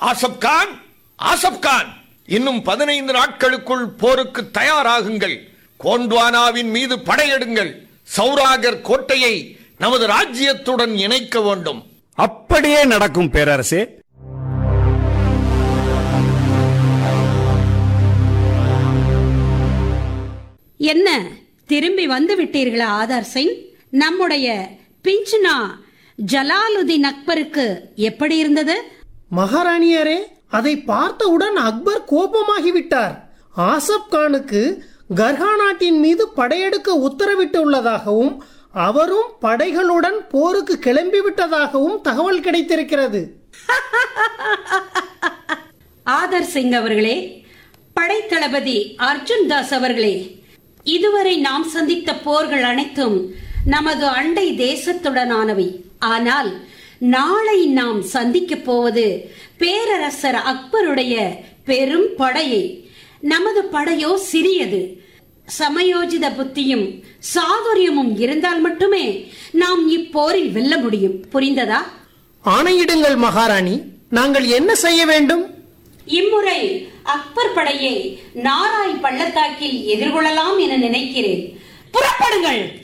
ஆசப் கான் ஆசப் கான் இன்னும் பதினைந்து நாட்களுக்குள் போருக்கு தயாராகுங்கள் கோண்ட்வானாவின் மீது படையெடுங்கள் சௌராகர் கோட்டையை நமது ராஜ்யத்துடன் இணைக்க வேண்டும் அப்படியே நடக்கும் பேரரசே என்ன திரும்பி வந்து விட்டீர்களா ஆதார் சிங் நம்முடைய பிஞ்ச்னா ஜலாலுதீன் அக்பருக்கு எப்படி இருந்தது மகாராணியாரே அதை பார்த்தவுடன் அக்பர் கோபமாகிவிட்டார் ஆசப் கானுக்கு கர்ஹா நாட்டின் மீது படையெடுக்க உத்தரவிட்டுள்ளதாகவும் அவரும் படைகளுடன் போருக்கு கிளம்பிவிட்டதாகவும் தகவல் கிடைத்திருக்கிறது ஆதர் சிங் அவர்களே படைத்தளபதி அர்ஜுன் தாஸ் அவர்களே இதுவரை நாம் சந்தித்த போர்கள் அனைத்தும் நமது அண்டை தேசத்துடனானவை ஆனால் நாளை நாம் சந்திக்கப் போவது பேரரசர் அக்பருடைய பெரும் படையை நமது படையோ சிறியது சமயோஜித புத்தியும் சாதுரியமும் இருந்தால் மட்டுமே நாம் இப்போரில் வெல்ல முடியும் புரிந்ததா ஆணையிடுங்கள் மகாராணி நாங்கள் என்ன செய்ய வேண்டும் இம்முறை அக்பர் படையை நாராய் பள்ளத்தாக்கில் எதிர்கொள்ளலாம் என நினைக்கிறேன் புறப்படுங்கள்